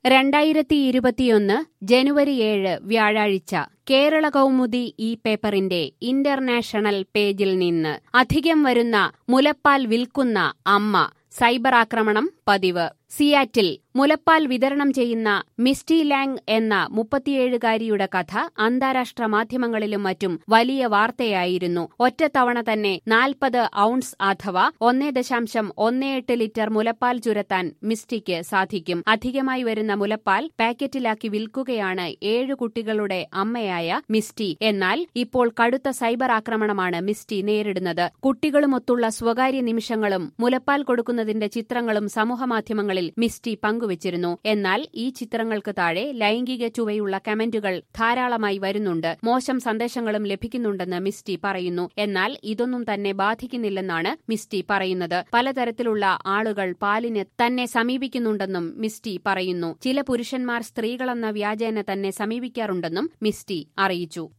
രണ്ടായിരത്തി ഇരുപത്തിയൊന്ന് ജനുവരി ഏഴ് വ്യാഴാഴ്ച കേരള കൗമുദി ഈ പേപ്പറിന്റെ ഇന്റർനാഷണൽ പേജിൽ നിന്ന് അധികം വരുന്ന മുലപ്പാൽ വിൽക്കുന്ന അമ്മ സൈബർ ആക്രമണം പതിവ് സിയാറ്റിൽ മുലപ്പാൽ വിതരണം ചെയ്യുന്ന മിസ്റ്റി ലാങ് എന്ന മുപ്പത്തിയേഴുകാരിയുടെ കഥ അന്താരാഷ്ട്ര മാധ്യമങ്ങളിലും മറ്റും വലിയ വാർത്തയായിരുന്നു ഒറ്റത്തവണ തന്നെ നാൽപ്പത് ഔൺസ് അഥവാ ഒന്നേ ദശാംശം ഒന്നേ എട്ട് ലിറ്റർ മുലപ്പാൽ ചുരത്താൻ മിസ്റ്റിക്ക് സാധിക്കും അധികമായി വരുന്ന മുലപ്പാൽ പാക്കറ്റിലാക്കി വിൽക്കുകയാണ് ഏഴു കുട്ടികളുടെ അമ്മയായ മിസ്റ്റി എന്നാൽ ഇപ്പോൾ കടുത്ത സൈബർ ആക്രമണമാണ് മിസ്റ്റി നേരിടുന്നത് കുട്ടികളുമൊത്തുള്ള സ്വകാര്യ നിമിഷങ്ങളും മുലപ്പാൽ കൊടുക്കുന്നതിന്റെ ചിത്രങ്ങളും സമൂഹമാധ്യമങ്ങളിൽ മിസ്റ്റി പങ്കുവച്ചിരുന്നു എന്നാൽ ഈ ചിത്രങ്ങൾക്ക് താഴെ ലൈംഗിക ചുവയുള്ള കമന്റുകൾ ധാരാളമായി വരുന്നുണ്ട് മോശം സന്ദേശങ്ങളും ലഭിക്കുന്നുണ്ടെന്ന് മിസ്റ്റി പറയുന്നു എന്നാൽ ഇതൊന്നും തന്നെ ബാധിക്കുന്നില്ലെന്നാണ് മിസ്റ്റി പറയുന്നത് പലതരത്തിലുള്ള ആളുകൾ പാലിന് തന്നെ സമീപിക്കുന്നുണ്ടെന്നും മിസ്റ്റി പറയുന്നു ചില പുരുഷന്മാർ സ്ത്രീകളെന്ന വ്യാജേന തന്നെ സമീപിക്കാറുണ്ടെന്നും മിസ്റ്റി അറിയിച്ചു